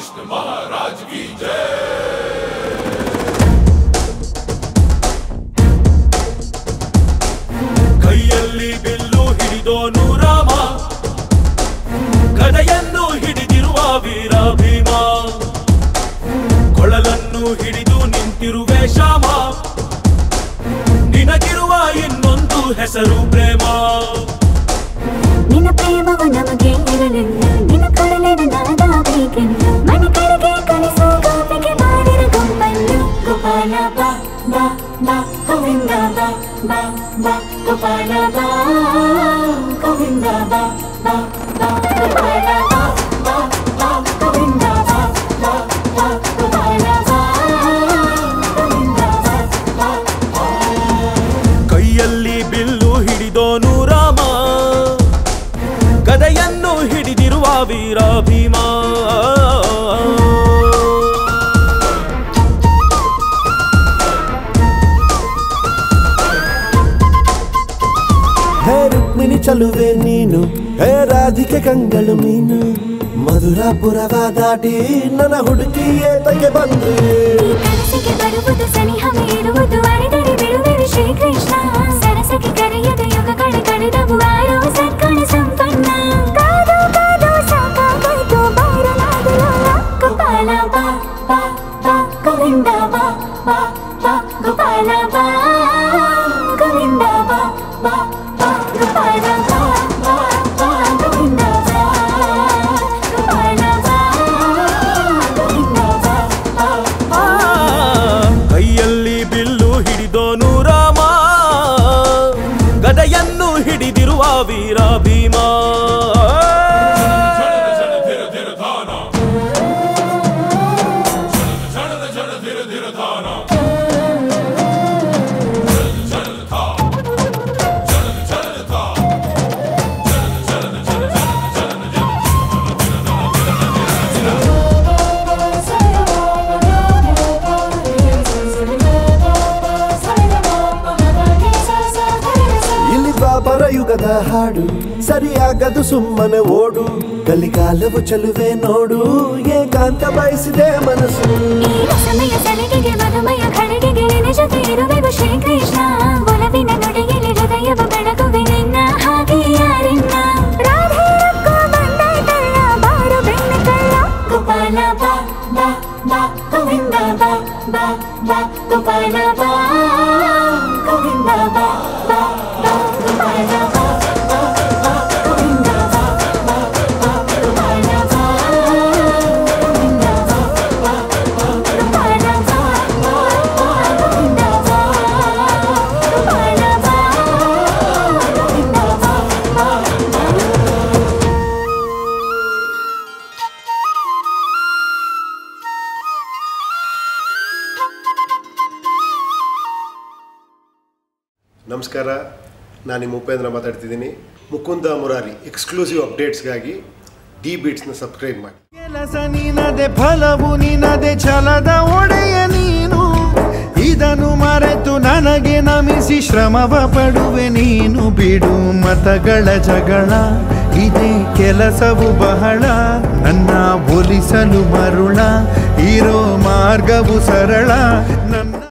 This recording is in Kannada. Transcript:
ಕೈಯಲ್ಲಿ ಬಿಲ್ಲು ಹಿಡಿದೋನು ರಾಮ ಗದೆಯನ್ನು ಹಿಡಿದಿರುವ ವೀರ ಭೀಮ ಕೊಳಲನ್ನು ಹಿಡಿದು ನಿಂತಿರುವೆ ಶ್ಯಾಮ ನಿನಗಿರುವ ಇನ್ನೊಂದು ಹೆಸರು ಪ್ರೇಮ ನಿನ್ನ ಪ್ರೇಮವು ನಮಗೆ ಇರಲಿಲ್ಲ ನಿನ್ನ ಕೊಡಲಿನ ನಾದಾಗಬೇಕೆಂದು ಮನೆ ಕಡೆಗೆ ಕಳಿಸೋ ಗೋಪಿಗೆ ಮಾಡಿರ ಗೊಂಬನ್ನು ಗೋಪಾಲ ಬಾ ಬಾ ಬಾ ಗೋವಿಂದ ಬಾ ಬಾ ಬಾ ಗೋಪಾಲ ಬಾ ಗೋವಿಂದ ಬಾ ಬಾ ಬಾ ಗೋಪಾಲ ಬಾ ಬಾ ಬಾ ಗೋವಿಂದ ಬಾ ಬಾ ಬಾ ಗೋಪಾಲ ಬಾ ಗೋವಿಂದ ಬಾ ಬಾ ಕೈಯಲ್ಲಿ ಬಿಲ್ಲು ಹಿಡಿದೋನು ರಾಮ ಗದೆಯನ್ನು ಹಿಡಿದಿರುವ ವೀರ ಭೀಮ ಹೇ ರುಕ್ಮಿಣಿ ಚಲುವೆ ನೀನು ಹೇ ರಾಧಿಕೆ ಕಂಗಳು ಮೀನು ಮಧುರಾಪುರವ ದಾಟಿ ನನ್ನ ಹುಡುಕಿ ಏತಕ್ಕೆ ಬಂದು ಈ ಕನಸಿಗೆ ಬರುವುದು ಸನಿಹವೇ ಇರುವುದು ಅಡೆದರೆ ಬಿಡುವೆನು ಶ್ರೀಕೃಷ್ಣ ಸರಸಕ್ಕೆ ಕರೆಯದ ಯುಗಗಳ ಕಳೆದವು ಆರೋ ಸತ್ಕಣ ಸಂಪನ್ನ ಕಾದು ಕಾದು ಸಾಕಾಗೋಯ್ತು ಬಾರಲಾಗಲು ಗೋಪಾಲ ಬಾ ಬಾ ಬಾ ಗೋವಿಂದ ಬಾ ಬಾ ಬಾ ಗೋಪಾಲ ಬಾ ಗೋವಿಂದ ಬಾ ಬಾ ಬಾ ಗೋಪಾಲ ಬಾ ಬಾ ಬಾ ಗೋವಿಂದ ಬಾ ಗೋಪಾಲ ಬಾ ಗೋವಿಂದ ಬಾ ಬಾ ಆ, ಕೈಯಲ್ಲಿ ಬಿಲ್ಲು ಹಿಡಿದೋನು ರಾಮ ಗದೆಯನ್ನು ಹಿಡಿದಿರುವ ವೀರ ಭೀಮ ಇಲ್ಲಿ ದ್ವಾಪರ ಯುಗದ ಹಾಡು ಸರಿಯಾಗದು ಸುಮ್ಮನೆ ಓಡು ಕಲಿಕಾಲವು ಚಲುವೆ ನೋಡು ಏಕಾಂತ ಬಯಸಿದೆ ಮನಸ್ಸು ಈ ರಸಮಯ ಸಲಿಗೆಗೆ ಮಧುಮಯ ಖಳಿಗೆಗೆ ನಿನ್ನ ಜೊತೆ ಇರುವೆವು ಶ್ರೀಕೃಷ್ಣ ಒಲವಿನ ನುಡಿಯಲ್ಲಿ ಹೃದಯವ ಬೆಳಗುವೆ ನಿನ್ನ ಹಾಗೆ ಯಾರಿನ್ನ ರಾಧೆ ರೊಕ್ಕ ಬಂದಾಯ್ತಲ್ಲ ಬಾರು ಬೆಣ್ಣೆ ಕಳ್ಳ ಗೋಪಾಲ ಬಾ ಬಾ ಬಾ ಗೋವಿಂದ ಬಾ ಬಾ ಬಾ ಗೋಪಾಲ ಬಾ ಗೋವಿಂದ ಬಾ ಬಾ ಬಾ ಗೋಪಾಲ ಬಾ ಬಾ ಬಾ ಗೋವಿಂದ ಬಾ ಬಾ ಬಾ ಗೋಪಾಲ ಬಾ ಗೋವಿಂದ ಬಾ ಬಾ ಬಾ ಗೋಪಾಲ ಬಾ ಬಾ ಬಾ ಗೋವಿಂದ ಬಾ ಗೋಪಾಲ ಬಾ ಗೋವಿಂದ ಬಾ ಬಾ ನಮಸ್ಕಾರ ನಾನು ನಿಮ್ಮ ಉಪೇಂದ್ರ ಮಾತಾಡ್ತಿದ್ದೀನಿ ಮುಕುಂದ ಮುರಾರಿ ಎಕ್ಸ್ಕ್ಲೂಸಿವ್ ಅಪ್ಡೇಟ್ಸ್ಗಾಗಿ ಡಿ ಬೀಟ್ಸ್ನ ಸಬ್ಸ್ಕ್ರೈಬ್ ಮಾಡಿ ಕೆಲಸ ನಿನದೆ ಫಲವು ನಿನದೆ ಛಲದ ಒಡೆಯ ನೀನು ಇದನ್ನು ಮರೆತು ನನಗೆ ನಮಿಸಿ ಶ್ರಮವ ಪಡುವೆ ನೀನು ಬಿಡು ಮತಗಳ ಜಗಳ ಇದೇ ಕೆಲಸವು ಬಹಳ ನನ್ನ ಒಲಿಸಲು ಮರುಳ ಇರೋ ಮಾರ್ಗವು ಸರಳ ನನ್ನ